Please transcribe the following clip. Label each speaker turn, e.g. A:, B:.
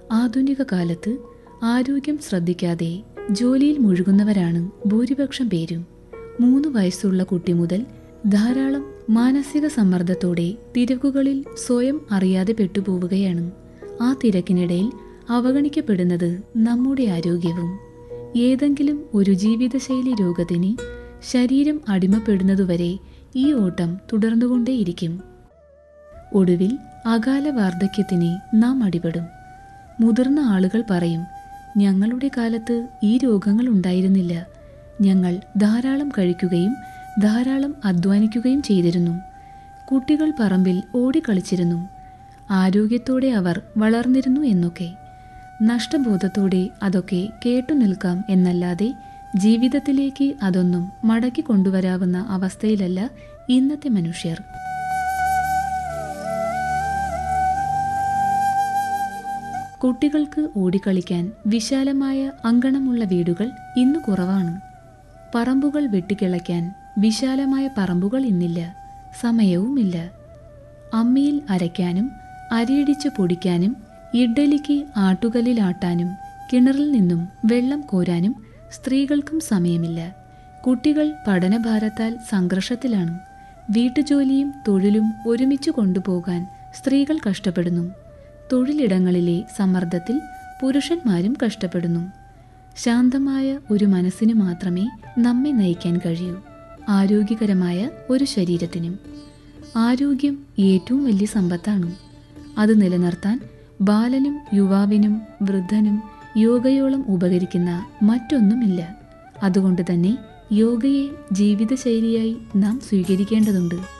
A: ആധുനിക കാലത്ത് ആരോഗ്യം ശ്രദ്ധിക്കാതെ ജോലിയിൽ മുഴുകുന്നവരാണ് ഭൂരിപക്ഷം പേരും മൂന്ന് വയസ്സുള്ള കുട്ടി മുതൽ ധാരാളം മാനസിക സമ്മർദ്ദത്തോടെ തിരക്കുകളിൽ സ്വയം അറിയാതെ പെട്ടുപോവുകയാണ് ആ തിരക്കിനിടയിൽ അവഗണിക്കപ്പെടുന്നത് നമ്മുടെ ആരോഗ്യവും ഏതെങ്കിലും ഒരു ജീവിതശൈലി രോഗത്തിന് ശരീരം അടിമപ്പെടുന്നതുവരെ ഈ ഓട്ടം തുടർന്നുകൊണ്ടേയിരിക്കും ഒടുവിൽ അകാല വാർദ്ധക്യത്തിന് നാം അടിപെടും മുതിർന്ന ആളുകൾ പറയും ഞങ്ങളുടെ കാലത്ത് ഈ രോഗങ്ങൾ ഉണ്ടായിരുന്നില്ല ഞങ്ങൾ ധാരാളം കഴിക്കുകയും ധാരാളം അധ്വാനിക്കുകയും ചെയ്തിരുന്നു കുട്ടികൾ പറമ്പിൽ ഓടിക്കളിച്ചിരുന്നു ആരോഗ്യത്തോടെ അവർ വളർന്നിരുന്നു എന്നൊക്കെ നഷ്ടബോധത്തോടെ അതൊക്കെ കേട്ടു നിൽക്കാം എന്നല്ലാതെ ജീവിതത്തിലേക്ക് അതൊന്നും മടക്കി കൊണ്ടുവരാവുന്ന അവസ്ഥയിലല്ല ഇന്നത്തെ മനുഷ്യർ കുട്ടികൾക്ക് ഓടിക്കളിക്കാൻ വിശാലമായ അങ്കണമുള്ള വീടുകൾ ഇന്ന് കുറവാണ് പറമ്പുകൾ വെട്ടിക്കിളയ്ക്കാൻ വിശാലമായ പറമ്പുകൾ ഇന്നില്ല സമയവുമില്ല അമ്മിയിൽ അരയ്ക്കാനും അരിയിടിച്ച് പൊടിക്കാനും ഇഡ്ഡലിക്ക് ആട്ടുകല്ലിലാട്ടാനും കിണറിൽ നിന്നും വെള്ളം കോരാനും സ്ത്രീകൾക്കും സമയമില്ല കുട്ടികൾ പഠനഭാരത്താൽ സംഘർഷത്തിലാണ് വീട്ടുജോലിയും തൊഴിലും ഒരുമിച്ച് കൊണ്ടുപോകാൻ സ്ത്രീകൾ കഷ്ടപ്പെടുന്നു തൊഴിലിടങ്ങളിലെ സമ്മർദ്ദത്തിൽ പുരുഷന്മാരും കഷ്ടപ്പെടുന്നു ശാന്തമായ ഒരു മനസ്സിന് മാത്രമേ നമ്മെ നയിക്കാൻ കഴിയൂ ആരോഗ്യകരമായ ഒരു ശരീരത്തിനും ആരോഗ്യം ഏറ്റവും വലിയ സമ്പത്താണ് അത് നിലനിർത്താൻ ബാലനും യുവാവിനും വൃദ്ധനും യോഗയോളം ഉപകരിക്കുന്ന മറ്റൊന്നുമില്ല അതുകൊണ്ട് തന്നെ യോഗയെ ജീവിതശൈലിയായി നാം സ്വീകരിക്കേണ്ടതുണ്ട്